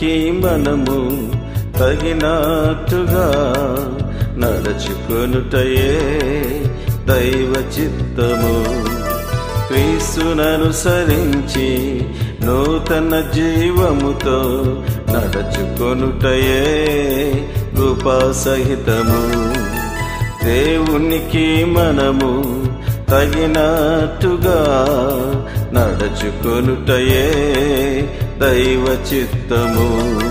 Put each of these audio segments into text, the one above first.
దేవునికి మనము తగినట్టుగా నడుచుకొనుటయే దైవ చిత్తము క్రీస్తుననుసరించి నూతన జీవముతో నడుచుకొనుటయే కృపాసహితము దేవునికి మనము తగినట్టుగా నడుచుకొనుటయే దైవ చిత్తము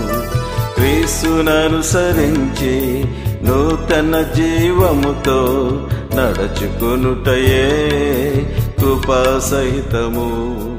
క్రీస్తుననుసరించి నూతన జీవముతో నడుచుకొనుటయే కృపాసహితము